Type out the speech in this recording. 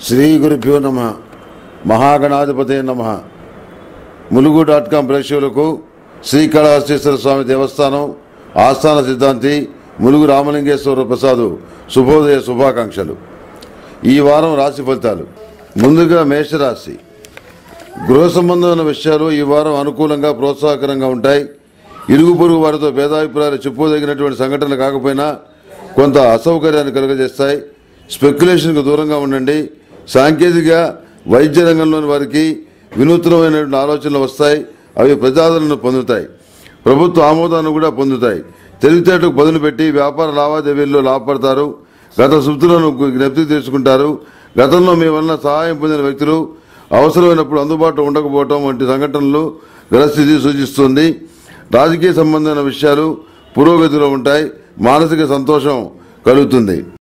శ్రీ గురుభ్యో నమ మహాగణాధిపతే నమ ములుగు డాట్ కాం ప్రేక్షకులకు శ్రీకాళహస్తీశ్వర స్వామి దేవస్థానం ఆస్థాన సిద్ధాంతి ములుగు రామలింగేశ్వర ప్రసాదు శుభోదయ శుభాకాంక్షలు ఈ వారం రాశి ఫలితాలు ముందుగా మేషరాశి గృహ సంబంధమైన విషయాలు ఈ వారం అనుకూలంగా ప్రోత్సాహకరంగా ఉంటాయి ఇరుగు పొరుగు వారితో భేదాభిప్రాయాలు చెప్పుకోదగినటువంటి సంఘటనలు కాకపోయినా కొంత అసౌకర్యాన్ని కలుగజేస్తాయి స్పెక్యులేషన్కు దూరంగా ఉండండి సాంకేతిక వైద్య రంగంలోని వారికి వినూత్నమైనటువంటి ఆలోచనలు వస్తాయి అవి ప్రజాదరణను పొందుతాయి ప్రభుత్వ ఆమోదాన్ని కూడా పొందుతాయి తెలివితేటకు బదులు పెట్టి వ్యాపార లావాదేవీల్లో లాభపడతారు గత సుతులను జ్ఞప్తి తీసుకుంటారు గతంలో మీ వలన సహాయం పొందిన వ్యక్తులు అవసరమైనప్పుడు అందుబాటులో ఉండకపోవటం వంటి సంఘటనలు గ్రహస్థితి సూచిస్తుంది రాజకీయ సంబంధమైన విషయాలు పురోగతిలో ఉంటాయి మానసిక సంతోషం కలుగుతుంది